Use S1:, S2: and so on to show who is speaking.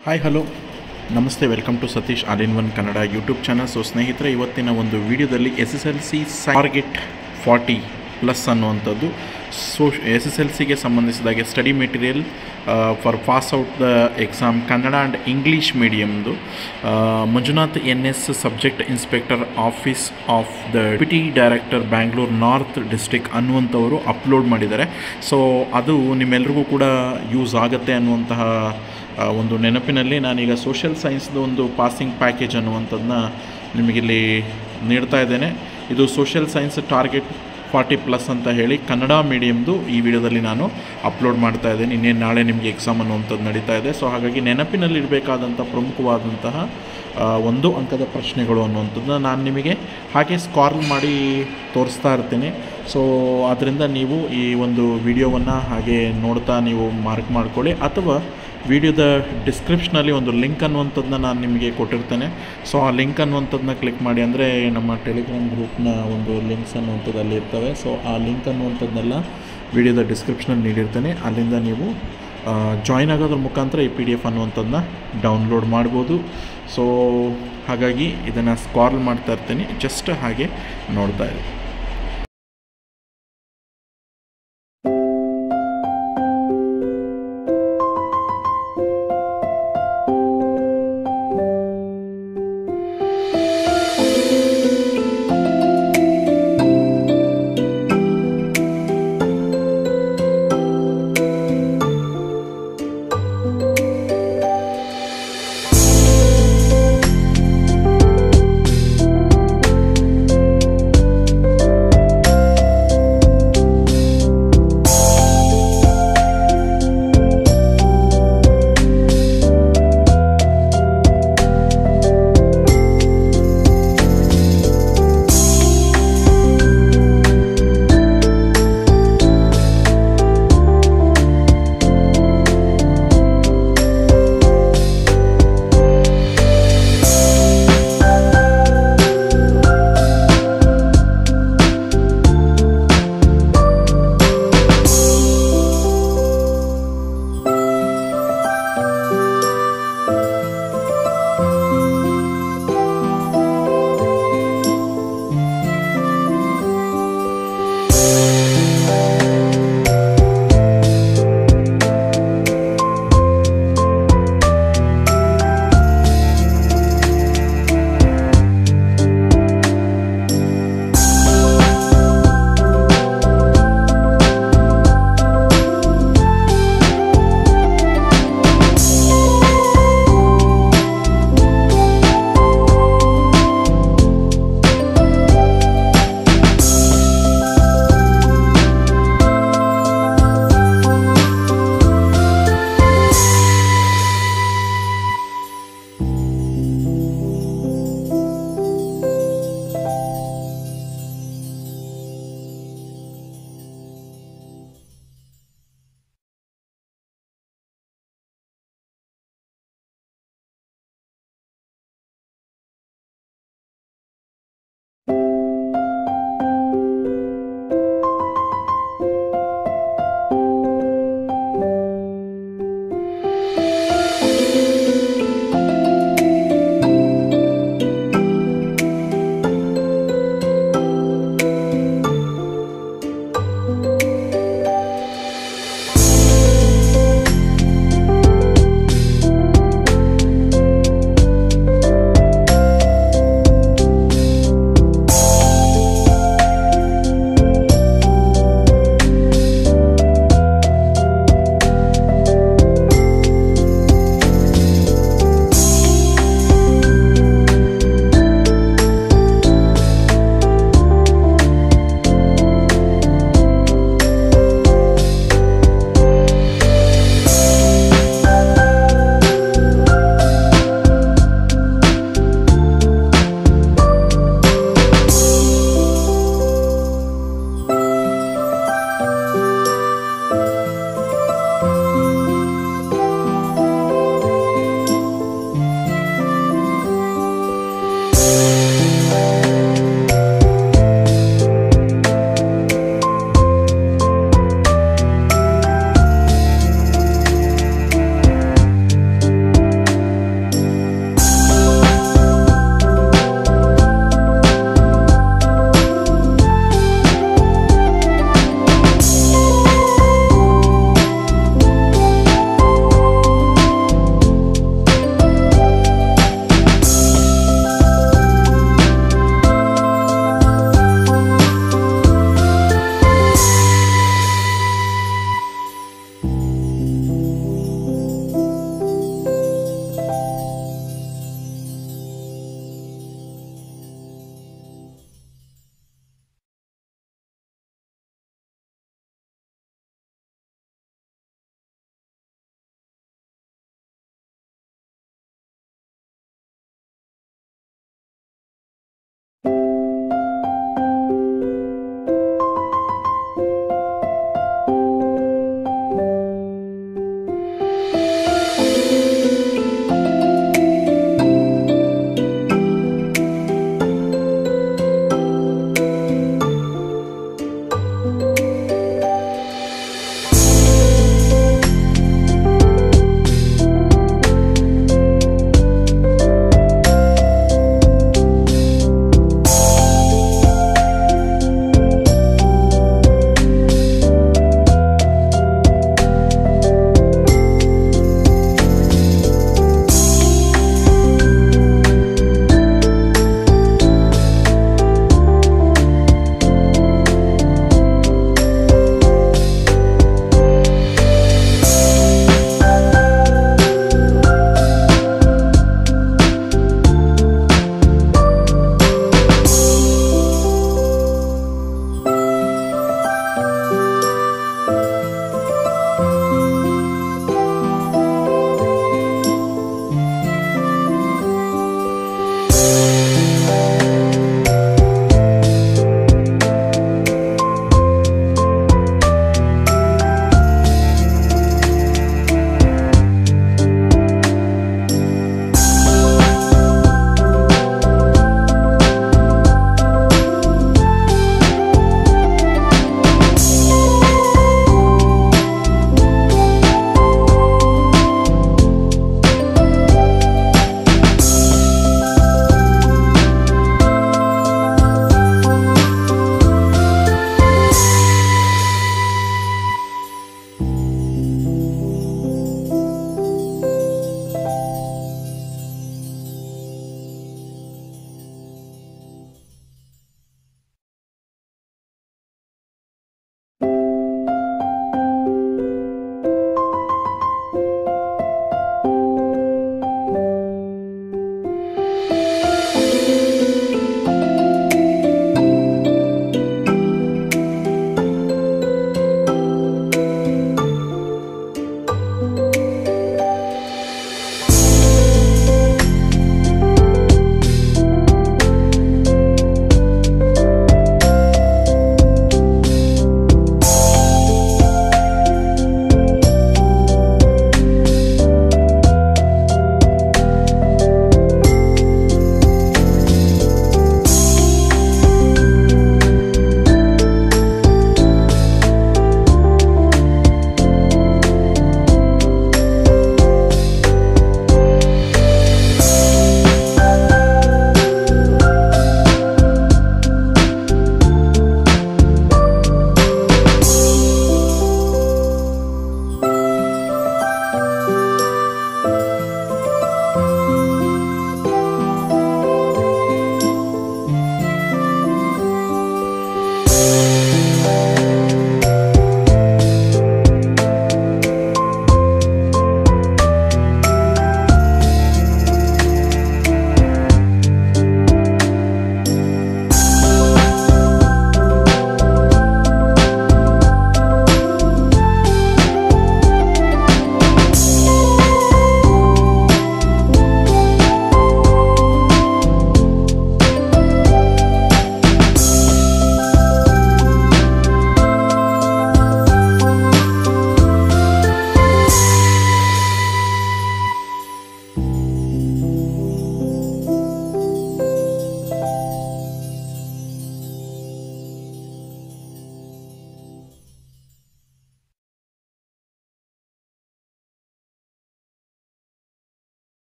S1: hi hello ನಮಸ್ತೆ welcome to Satish all in one Kannada YouTube channel so ಸ್ನೇಹಿತರೆ ಇವತ್ತಿನ ಒಂದು ವಿಡಿಯೋದಲ್ಲಿ S S L C target forty plus ಅನ್ನುವಂಥದ್ದು ಸೊ ಎಸ್ ಎಸ್ ಎಲ್ ಸಿಗೆ ಸಂಬಂಧಿಸಿದಾಗೆ study material for pass out the exam Kannada and English ಮೀಡಿಯಮ್ದು Manjunath N S subject inspector office of the deputy director Bangalore north district ಅನ್ನುವಂಥವರು upload ಮಾಡಿದ್ದಾರೆ so ಅದು ನಿಮ್ಮೆಲ್ರಿಗೂ ಕೂಡ use ಆಗುತ್ತೆ ಅನ್ನುವಂತಹ ಆ, ಒಂದು ನೆನಪಿನಲ್ಲಿ ನಾನೀಗ ಸೋಷಿಯಲ್ ಸೈನ್ಸ್ದು ಒಂದು ಪಾಸಿಂಗ್ ಪ್ಯಾಕೇಜ್ ಅನ್ನುವಂಥದ್ದನ್ನ ನಿಮಗಿಲ್ಲಿ ನೀಡ್ತಾ ಇದ್ದೇನೆ ಇದು social science target forty plus ಅಂತ ಹೇಳಿ ಕನ್ನಡ ಮೀಡಿಯಮ್ದು ಈ ವಿಡಿಯೋದಲ್ಲಿ ನಾನು ಅಪ್ಲೋಡ್ ಮಾಡ್ತಾ ಇದ್ದೇನೆ ಇನ್ನೇನು ನಾಳೆ ನಿಮಗೆ ಎಕ್ಸಾಮ್ ಅನ್ನುವಂಥದ್ದು ನಡೀತಾ ಇದೆ ಸೊ ಹಾಗಾಗಿ ನೆನಪಿನಲ್ಲಿರಬೇಕಾದಂಥ ಪ್ರಮುಖವಾದಂತಹ ಆ, ಒಂದು ಅಂಕದ ಪ್ರಶ್ನೆಗಳು ಅನ್ನುವಂಥದ್ದನ್ನ ನಾನು ನಿಮಗೆ ಹಾಗೆ ಸ್ಕಾರ್ಲ್ ಮಾಡಿ ತೋರಿಸ್ತಾ ಇರ್ತೀನಿ ಸೊ ಆದ್ದರಿಂದ ನೀವು ಈ ಒಂದು ವಿಡಿಯೋವನ್ನು ಹಾಗೆ ನೋಡ್ತಾ ನೀವು ಮಾರ್ಕ್ ಮಾಡ್ಕೊಳ್ಳಿ ಅಥವಾ ವಿಡಿಯೋದ ಡಿಸ್ಕ್ರಿಪ್ಷನಲ್ಲಿ ಒಂದು ಲಿಂಕ್ ಅನ್ನುವಂಥದ್ದನ್ನ ನಾನು ನಿಮಗೆ ಕೊಟ್ಟಿರ್ತೇನೆ ಸೊ ಆ ಲಿಂಕ್ ಅನ್ನುವಂಥದ್ದನ್ನ ಕ್ಲಿಕ್ ಮಾಡಿ ಅಂದರೆ ನಮ್ಮ ಟೆಲಿಗ್ರಾಮ್ ಗ್ರೂಪ್ನ ಒಂದು ಲಿಂಕ್ಸ್ ಅನ್ನುವಂಥದ್ದು ಅಲ್ಲಿ ಇರ್ತವೆ ಸೊ ಆ ಲಿಂಕ್ ಅನ್ನುವಂಥದ್ದನ್ನೆಲ್ಲ ವಿಡಿಯೋದ ಡಿಸ್ಕ್ರಿಪ್ಷನಲ್ಲಿ ನೀಡಿರ್ತೇನೆ ಅಲ್ಲಿಂದ ನೀವು ಜಾಯ್ನ್ ಆಗೋದ್ರ ಮುಖಾಂತರ ಈ ಪಿ ಡಿ ಎಫ್ ಅನ್ನುವಂಥದ್ದನ್ನ ಡೌನ್ಲೋಡ್ ಮಾಡ್ಬೋದು ಸೊ ಹಾಗಾಗಿ ಇದನ್ನು ಸ್ಕಾರ್ಲ್ ಮಾಡ್ತಾ ಇರ್ತೀನಿ ಜಸ್ಟ್ ಹಾಗೆ ನೋಡ್ತಾ ಇರಿ